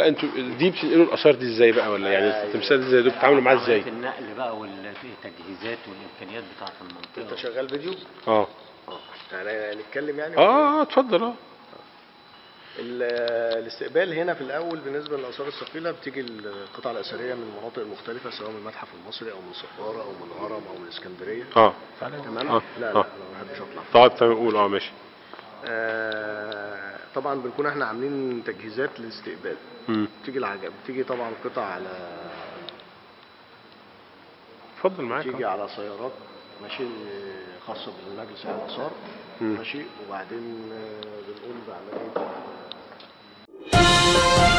بقى انتوا دي بتنقلوا الاثار دي ازاي بقى ولا يعني أيوة. التمثال دي ازاي دول بتتعاملوا معاه ازاي عملية النقل بقى والتجهيزات والامكانيات بتاعه انت المنطقه شغال فيديو اه اه يعني نتكلم يعني اه اه اتفضل اه ال- الاستقبال هنا في الاول بالنسبه للاثار الثقيله بتيجي القطع الاثريه من مناطق مختلفه سواء من المتحف المصري او من سقاره او من الهرم او من اسكندريه اه تمام آه، لا لا آه. انا ما بحبش اطلع طيب تمام قول اه ماشي آه، طبعا بنكون احنا عاملين تجهيزات للاستقبال مم. بتيجي العجب بتيجي طبعا قطع على اتفضل معاك بتيجي آه. على سيارات ماشي خاصه بالمجلس الاثار مم. ماشي وبعدين آه، بنقوم بعمليه